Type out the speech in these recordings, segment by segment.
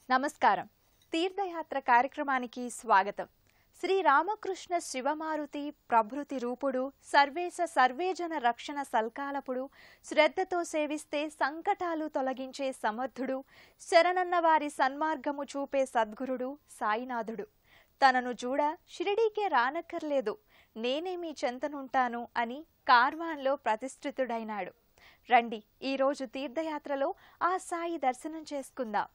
నమస్కారం తీర్థయాత్ర కార్యక్రమానికి స్వాగతం శ్రీ రామకృష్ణ శివమారుతి ప్రభృతి రూపుడు సర్వేశ సర్వేజన రక్షణ సల్కాలపుడు శ్రద్ధతో సేవిస్తే సంకటాలు తొలగించే సమర్థుడు శరణన్న వారి సన్మార్గము చూపే సద్గురుడు సాయినాథుడు తనను చూడ షిరిడీకే రానక్కర్లేదు నేనే మీ చెంతనుంటాను అని కార్వాన్లో ప్రతిష్ఠితుడైనాడు రండి ఈరోజు తీర్థయాత్రలో ఆ సాయి దర్శనం చేసుకుందాం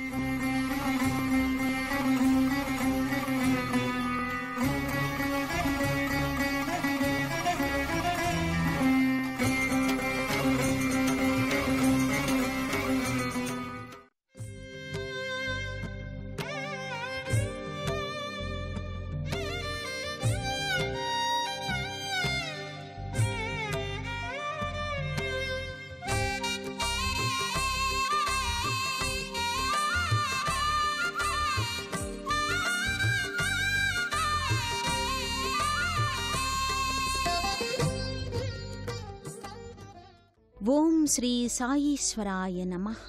ఓం శ్రీ సాయీశ్వరాయ నమః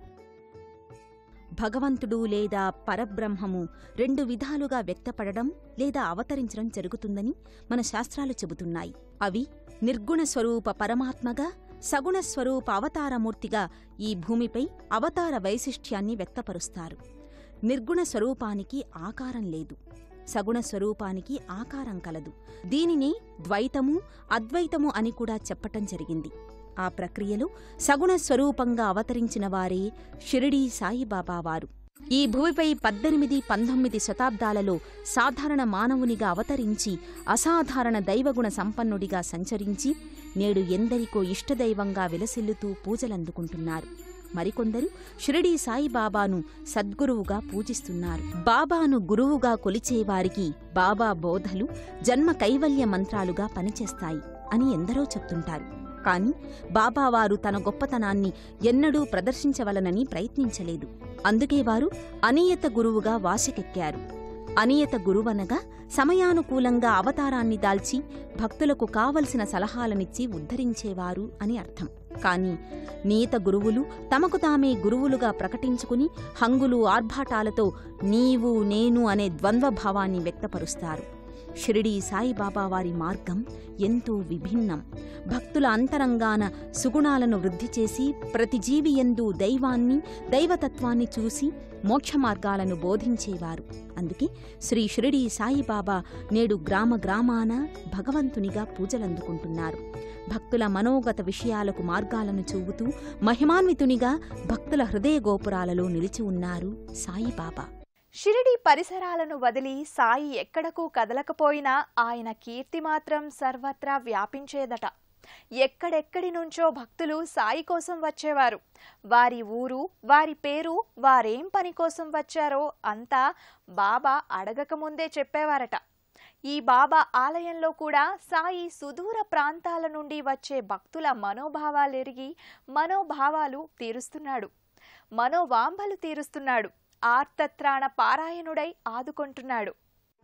భగవంతుడు లేదా పరబ్రహ్మము రెండు విధాలుగా వ్యక్తపడడం లేదా అవతరించడం జరుగుతుందని మన శాస్త్రాలు చెబుతున్నాయి అవి నిర్గుణ స్వరూప పరమాత్మగా సగుణ స్వరూప అవతారమూర్తిగా ఈ భూమిపై అవతార వైశిష్ట్యాన్ని వ్యక్తపరుస్తారు నిర్గుణ స్వరూపానికి ఆకారం లేదు సగుణ స్వరూపానికి ఆకారం కలదు దీనిని ద్వైతము అద్వైతము అని కూడా చెప్పటం జరిగింది ఆ ప్రక్రియలో సగుణ స్వరూపంగా అవతరించిన వారే షిరిడీ సాయిబాబా వారు ఈ భూమిపై పద్దెనిమిది పంతొమ్మిది శతాబ్దాలలో సాధారణ మానవునిగా అవతరించి అసాధారణ దైవగుణ సంపన్నుడిగా సంచరించి నేడు ఎందరికో ఇష్టదైవంగా విలసిల్లుతూ పూజలందుకుంటున్నారు మరికొందరు షిరిడీ సాయిబాబాను సద్గురువుగా పూజిస్తున్నారు బాబాను గురువుగా కొలిచేవారికి బాబా బోధలు జన్మ కైవల్య మంత్రాలుగా పనిచేస్తాయి అని ఎందరో చెప్తుంటారు కాని బాబావారు తన గొప్పతనాన్ని ఎన్నడూ ప్రదర్శించవలనని ప్రయత్నించలేదు అందుకే వారు అనియత గురువుగా వాసికెక్కారు అనియత గురువనగా సమయానుకూలంగా అవతారాన్ని దాల్చి భక్తులకు కావలసిన సలహాలనిచ్చి ఉద్ధరించేవారు అని అర్థం కాని నియత గురువులు తమకు తామే గురువులుగా ప్రకటించుకుని హంగులు ఆర్భాటాలతో నీవు నేను అనే ద్వంద్వభావాన్ని వ్యక్తపరుస్తారు షిరిడీ సాయిబాబా వారి మార్గం ఎంతో విభిన్నం భక్తుల అంతరంగాన సుగుణాలను వృద్ధి చేసి ప్రతి జీవి ఎందు దైవాన్ని దైవతత్వాన్ని చూసి మోక్ష మార్గాలను బోధించేవారు అందుకే శ్రీ షిరిడీ సాయిబాబా నేడు గ్రామ గ్రామాన భగవంతునిగా పూజలందుకుంటున్నారు భక్తుల మనోగత విషయాలకు మార్గాలను చూపుతూ మహిమాన్వితునిగా భక్తుల హృదయ గోపురాలలో నిలిచి ఉన్నారు సాయిబాబా షిరిడి పరిసరాలను వదిలి సాయి ఎక్కడకు కదలకపోయినా ఆయన కీర్తి మాత్రం సర్వత్రా వ్యాపించేదట ఎక్కడెక్కడి నుంచో భక్తులు సాయి కోసం వచ్చేవారు వారి ఊరు వారి పేరు వారేం పని కోసం వచ్చారో అంతా బాబా అడగకముందే చెప్పేవారట ఈ బాబా ఆలయంలో కూడా సాయి సుదూర ప్రాంతాల నుండి వచ్చే భక్తుల మనోభావాలెరిగి మనోభావాలు తీరుస్తున్నాడు మనోవాంబలు తీరుస్తున్నాడు ఆర్తత్రాణ పారాయణుడై ఆదుకుంటున్నాడు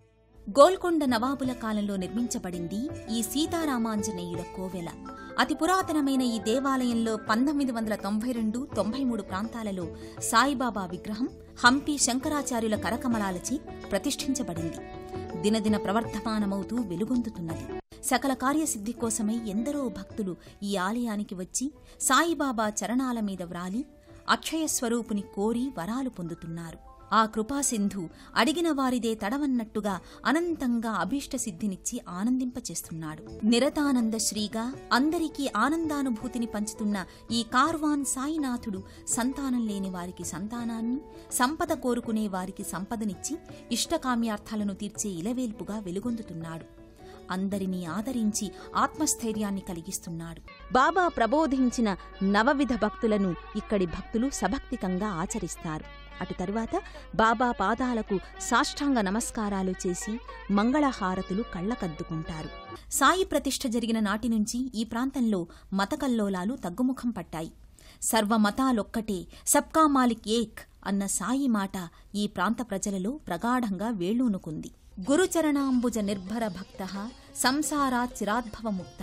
గోల్కొండ నవాబుల కాలంలో నిర్మించబడింది ఈ సీతారామాంజనేయుల కోవెల అతి పురాతనమైన ఈ దేవాలయంలో పంతొమ్మిది వందల తొంభై రెండు తొంభై మూడు ప్రాంతాలలో సాయిబాబా విగ్రహం హంపి శంకరాచార్యుల కరకమలాలచే ప్రతిష్ఠించబడింది దినదిన ప్రవర్ధమానమవుతూ వెలుగొందుతున్నది సకల కార్యసిద్ధి కోసమై ఎందరో భక్తులు ఈ ఆలయానికి వచ్చి సాయిబాబా చరణాల మీద వ్రాలి అక్షయ స్వరూపుని కోరి వరాలు పొందుతున్నారు ఆ కృపాసింధు అడిగిన వారిదే తడవన్నట్టుగా అనంతంగా అభీష్ట సిద్ధినిచ్చి ఆనందింపచేస్తున్నాడు నిరతానంద శ్రీగా అందరికీ ఆనందానుభూతిని పంచుతున్న ఈ కార్వాన్ సాయినాథుడు సంతానం లేని వారికి సంతానాన్ని సంపద కోరుకునే వారికి సంపదనిచ్చి ఇష్టకామ్యార్థాలను తీర్చే ఇలవేల్పుగా వెలుగొందుతున్నాడు అందరినీ ఆదరించి ఆత్మస్థైర్యాన్ని కలిగిస్తున్నాడు బాబా ప్రబోధించిన నవవిధ భక్తులను ఇక్కడి భక్తులు సభక్తికంగా ఆచరిస్తారు అటు తరువాత బాబా పాదాలకు సాష్టాంగ నమస్కారాలు చేసి మంగళహారతులు కళ్ళకద్దుకుంటారు సాయి ప్రతిష్ఠ జరిగిన నాటి నుంచి ఈ ప్రాంతంలో మతకల్లోలాలు తగ్గుముఖం పట్టాయి సర్వమతాలొక్కటే సబ్కా మాలిక్ ఏక్ అన్న సాయి మాట ఈ ప్రాంత ప్రజలలో ప్రగాఢంగా వేళ్లూనుకుంది గురుచరణాంబుజ నిర్భర భక్త సంసారా చిరాద్భవముక్త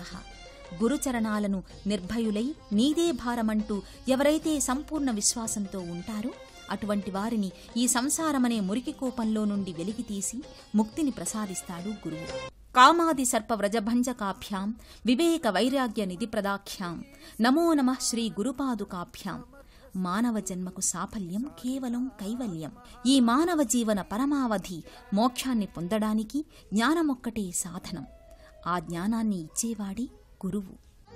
గురుచరణాలను నిర్భయులై నీదే భారమంటూ ఎవరైతే సంపూర్ణ విశ్వాసంతో ఉంటారో అటువంటి వారిని ఈ సంసారమనే మురికి కోపంలో నుండి వెలికితీసి ముక్తిని ప్రసాదిస్తాడు గురువు కామాది సర్ప వ్రజభంజకాభ్యాం వివేక వైరాగ్య నిధి ప్రదాఖ్యాం నమో నమః శ్రీ గురుపాదుకాభ్యాం మానవ జన్మకు సాఫల్యం కేవలం కైవల్యం ఈ మానవ జీవన పరమావధి మోక్షాన్ని పొందడానికి జ్ఞానమొక్కటే సాధనం ఆ జ్ఞానాన్ని ఇచ్చేవాడే గురువు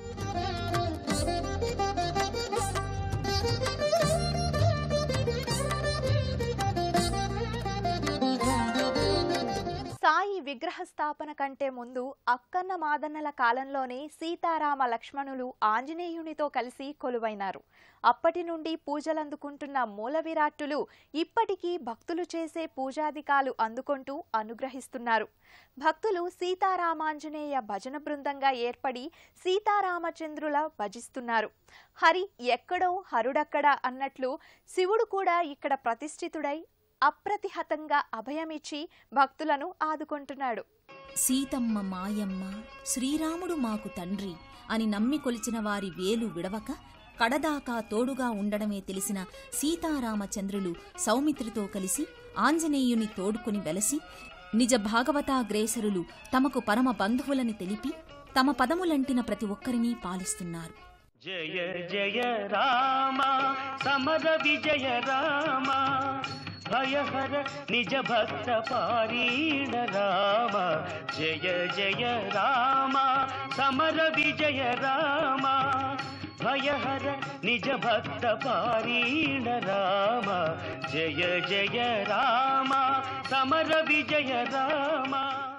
సాయి విగ్రహ స్థాపన కంటే ముందు అక్కన్న మాదన్నల కాలంలోనే సీతారామ లక్ష్మణులు ఆంజనేయునితో కలిసి కొలువైనారు అప్పటి నుండి పూజలందుకుంటున్న మూల విరాట్టులు ఇప్పటికీ భక్తులు చేసే పూజాధికాలు అందుకుంటూ అనుగ్రహిస్తున్నారు భక్తులు సీతారామాంజనేయ భజన బృందంగా ఏర్పడి సీతారామచంద్రుల భజిస్తున్నారు హరి ఎక్కడో హరుడక్కడా అన్నట్లు శివుడు కూడా ఇక్కడ ప్రతిష్ఠితుడై అప్రతిహతంగా అభయమిచ్చి భక్తులను ఆదుకుంటున్నాడు సీతమ్మ మాయమ్మ శ్రీరాముడు మాకు తండ్రి అని నమ్మి కొలిచిన వారి వేలు విడవక కడదాకా తోడుగా ఉండడమే తెలిసిన సీతారామచంద్రులు సౌమిత్రితో కలిసి ఆంజనేయుని తోడుకుని వెలసి నిజ భాగవతాగ్రేసరులు తమకు పరమ బంధువులని తెలిపి తమ పదములంటిన ప్రతి ఒక్కరినీ పాలిస్తున్నారు జయ జయ రామ సమర విజయ రామ భయహర నిజ భక్త పారీణ రామ జయ జయ రామ సమర విజయ రామ భయహర నిజ భక్త పారీణ రామ జయ జయ రామ సమర విజయ రామ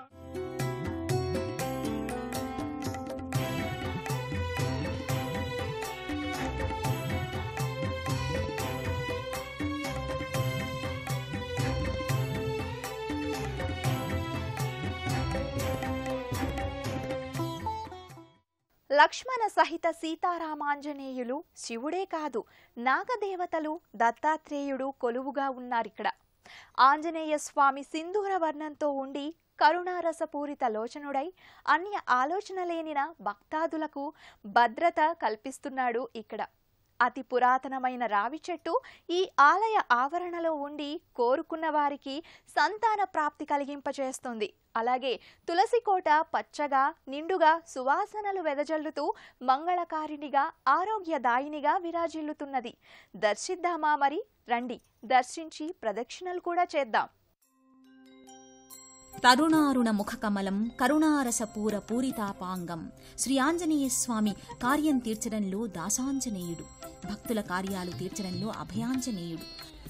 లక్ష్మణ సహిత సీతారామాంజనేయులు శివుడే కాదు నాగదేవతలు దత్తాత్రేయుడు కొలువుగా ఉన్నారిక్కడ ఆంజనేయ స్వామి సింధూర వర్ణంతో ఉండి కరుణారసపూరిత లోచనుడై అన్య ఆలోచన లేనిన భక్తాదులకు భద్రత కల్పిస్తున్నాడు ఇక్కడ అతి పురాతనమైన రావి చెట్టు ఈ ఆలయ ఆవరణలో ఉండి కోరుకున్న వారికి సంతాన ప్రాప్తి కలిగింపచేస్తుంది అలాగే తులసి కోట పచ్చగా నిండుగా సువాసనలు వెదజల్లుతూ మంగళకారిణిగా ఆరోగ్యదాయినిగా విరాజిల్లుతున్నది దర్శిద్దామా మరి రండి దర్శించి ప్రదక్షిణలు కూడా చేద్దాం తరుణారుణ ముఖకమలం కరుణారసపూర పూరితాపాంగం శ్రీ ఆంజనేయ స్వామి కార్యం తీర్చడంలో దాసాంజనేయుడు భక్తుల కార్యాలు తీర్చడంలో అభయాంజనేయుడు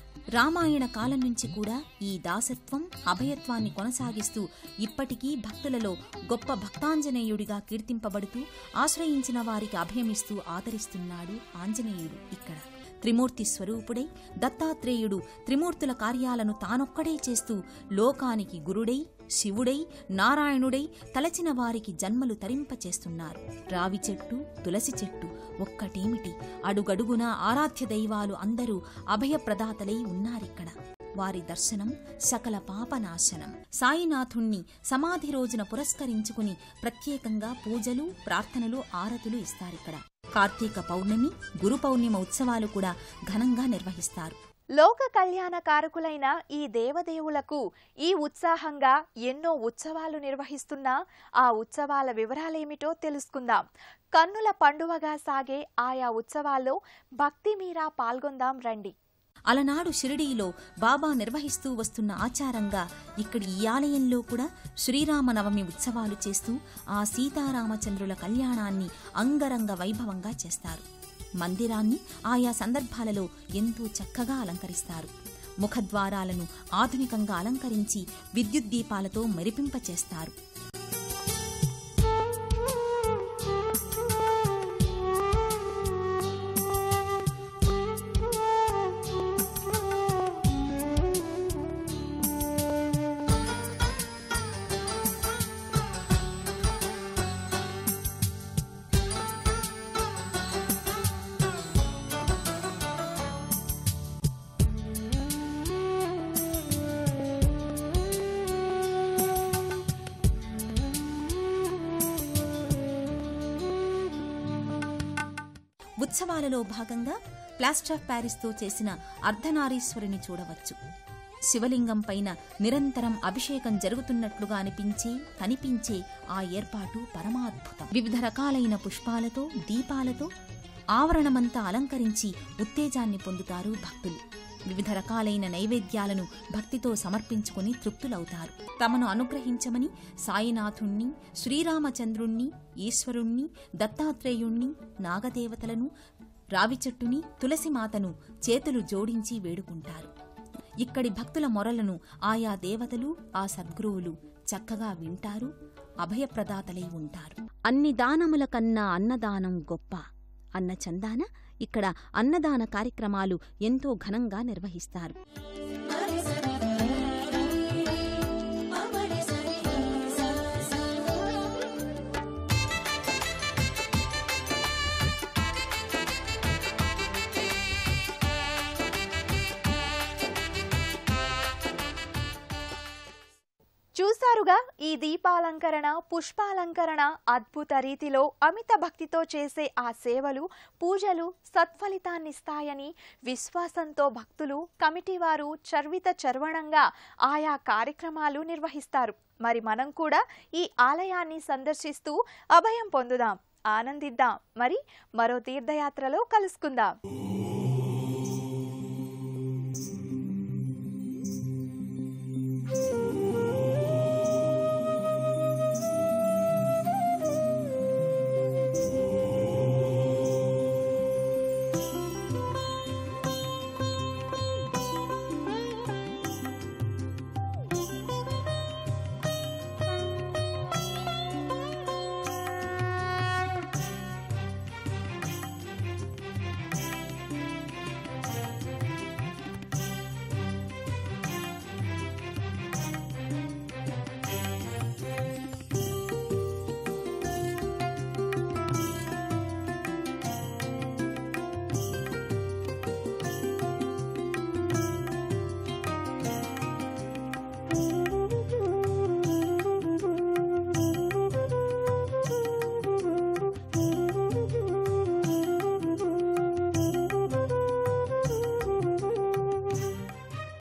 రామాయణ కాలం నుంచి కూడా ఈ దాసత్వం అభయత్వాన్ని కొనసాగిస్తూ ఇప్పటికీ భక్తులలో గొప్ప భక్తాంజనేయుడిగా కీర్తింపబడుతూ ఆశ్రయించిన వారికి అభయమిస్తూ ఆదరిస్తున్నాడు ఆంజనేయుడు ఇక్కడ త్రిమూర్తి స్వరూపుడై దత్తాత్రేయుడు త్రిమూర్తుల కార్యాలను తానొక్కడే చేస్తూ లోకానికి గురుడై శివుడై నారాయణుడై తలచిన వారికి జన్మలు తరింపచేస్తున్నారు రావి చెట్టు తులసి చెట్టు ఒక్కటేమిటి అడుగడుగునా ఆరాధ్య దైవాలు అందరూ అభయప్రదాతలై ఉన్నారిక్కడ వారి దర్శనం సకల పాపనాశనం సాయినాథుణ్ణి సమాధి రోజున పురస్కరించుకుని ప్రత్యేకంగా పూజలు ప్రార్థనలు ఆరతులు ఇస్తారిక్కడ కార్తీక పౌర్ణమి గురు పౌర్ణిమ ఉత్సవాలు కూడా ఘనంగా నిర్వహిస్తారు లోక కళ్యాణ కారకులైన ఈ దేవదేవులకు ఈ ఉత్సాహంగా ఎన్నో ఉత్సవాలు నిర్వహిస్తున్నా ఆ ఉత్సవాల వివరాలేమిటో తెలుసుకుందాం కన్నుల పండువగా సాగే ఆయా ఉత్సవాల్లో భక్తి మీరా పాల్గొందాం రండి అలనాడు షిరిడీలో బాబా నిర్వహిస్తూ వస్తున్న ఆచారంగా ఇక్కడి ఈ ఆలయంలో కూడా శ్రీరామనవమి ఉత్సవాలు చేస్తూ ఆ సీతారామచంద్రుల కళ్యాణాన్ని అంగరంగ వైభవంగా చేస్తారు మందిరాన్ని ఆయా సందర్భాలలో ఎంతో చక్కగా అలంకరిస్తారు ముఖద్వారాలను ఆధునికంగా అలంకరించి విద్యుత్ దీపాలతో మెరిపింపచేస్తారు ఉత్సవాలలో భాగంగా ప్లాస్టర్ ఆఫ్ ప్యారిస్తో చేసిన అర్ధనారీశ్వరిని చూడవచ్చు శివలింగం పైన నిరంతరం అభిషేకం జరుగుతున్నట్లుగా అనిపించే కనిపించే ఆ ఏర్పాటు పరమాద్భుతం వివిధ రకాలైన పుష్పాలతో దీపాలతో ఆవరణమంతా అలంకరించి ఉత్తేజాన్ని పొందుతారు భక్తులు వివిధ రకాలైన నైవేద్యాలను భక్తితో సమర్పించుకుని తృప్తులవుతారు తమను అనుగ్రహించమని సాయినాథుణ్ణి శ్రీరామచంద్రుణ్ణి ఈశ్వరుణ్ణి దత్తాత్రేయుణ్ణి నాగదేవతలను రావిచెట్టుని తులసిమాతను చేతులు జోడించి వేడుకుంటారు ఇక్కడి భక్తుల మొరలను ఆయా దేవతలు ఆ సద్గురువులు చక్కగా వింటారు అభయప్రదాతలై ఉంటారు అన్ని దానముల కన్నా అన్నదానం గొప్ప అన్న చందాన ఇక్కడ అన్నదాన కార్యక్రమాలు ఎంతో ఘనంగా నిర్వహిస్తారు చూసారుగా ఈ దీపాలంకరణ పుష్పాలంకరణ అద్భుత రీతిలో అమిత భక్తితో చేసే ఆ సేవలు పూజలు సత్ఫలితాన్నిస్తాయని విశ్వాసంతో భక్తులు కమిటీ వారు చర్విత చర్వణంగా ఆయా కార్యక్రమాలు నిర్వహిస్తారు మరి మనం కూడా ఈ ఆలయాన్ని సందర్శిస్తూ అభయం పొందుదాం ఆనందిద్దాం మరి మరో తీర్థయాత్రలో కలుసుకుందాం